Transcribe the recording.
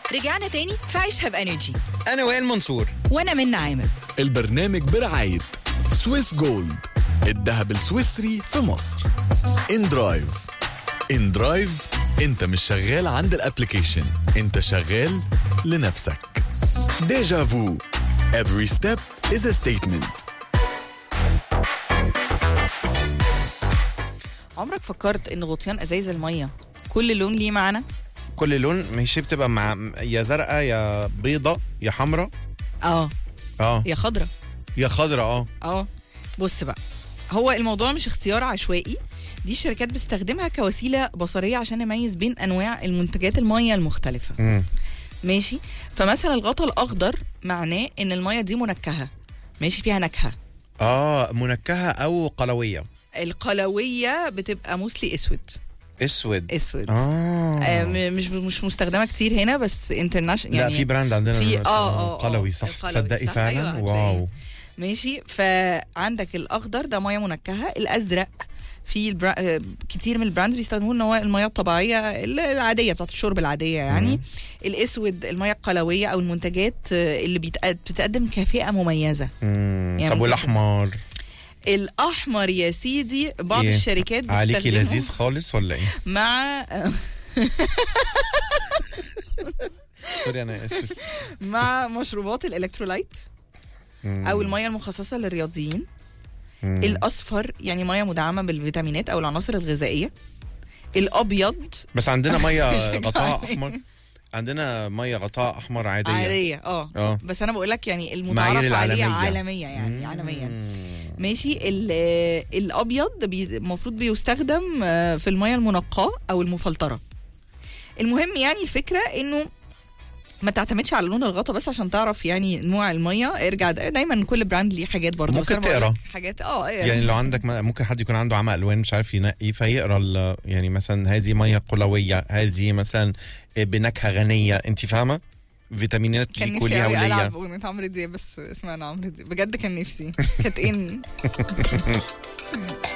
رجعنا تاني في عيشها بانرجي انا وائل منصور وانا من عامر البرنامج برعاية سويس جولد الذهب السويسري في مصر ان درايف ان درايف انت مش شغال عند الابليكيشن انت شغال لنفسك ديجا فو every step is a statement عمرك فكرت ان غطيان ازايز الميه كل لون ليه معنى كل لون ماشي بتبقى مع يا زرقاء يا بيضة يا حمراء اه اه يا خضرة يا خضراء اه اه بص بقى هو الموضوع مش اختيار عشوائي دي الشركات بتستخدمها كوسيله بصريه عشان نميز بين انواع المنتجات الميه المختلفه مم. ماشي فمثلا الغطا الاخضر معناه ان الميه دي منكهه ماشي فيها نكهه اه منكهة او قلوية القلويه بتبقى موسلي اسود اسود اسود اه, آه م- مش مش مستخدمه كتير هنا بس انترناشونال لا يعني في براند عندنا في- اسمه آه، آه، آه، قلوي صح القلوي، تصدقي صح، فعلا أيوة، هتلاقيه. واو ماشي فعندك الاخضر ده ميه منكهه الازرق في البرا... آه، كتير من البراندز بيستخدموه ان هو الميه الطبيعيه ال- العاديه بتاعت الشرب العاديه يعني مم. الاسود الميه القلويه او المنتجات آه، اللي بيتق- بتقدم كفاءه مميزه مم. يعني طب ممكن- والاحمر الاحمر يا سيدي بعض إيه؟ الشركات عليكي بتستخدمه لذيذ خالص ولا ايه مع سوري انا اسف مع مشروبات الالكترولايت مم. او الميه المخصصه للرياضيين مم. الاصفر يعني ميه مدعمه بالفيتامينات او العناصر الغذائيه الابيض بس عندنا ميه مش غطاء عارفة. احمر عندنا ميه غطاء احمر عاديه عاديه اه اه بس انا بقول لك يعني معايير المتعارف عليه العالمية. عالميا يعني مم. عالميا ماشي ال- آه، الابيض بي- المفروض بيستخدم آه، في الميه المنقاه او المفلتره المهم يعني الفكره انه ما تعتمدش على لون الغطا بس عشان تعرف يعني نوع الميه ارجع دا- دايما كل براند ليه حاجات برضه بس ممكن أنا بقول تقرا. لك حاجات اه يعني لو عندك ما- ممكن حد يكون عنده عمى الوان مش عارف ينقي فيقرا ال- يعني مثلا هذه ميه قلويه هذه مثلا بنكهه غنيه انت فاهمه فيتامينات كان ليك نفسي وليها قوي العب وليا اغنيه عمرو دياب بس اسمها انا عمرو دياب بجد كان نفسي كانت ان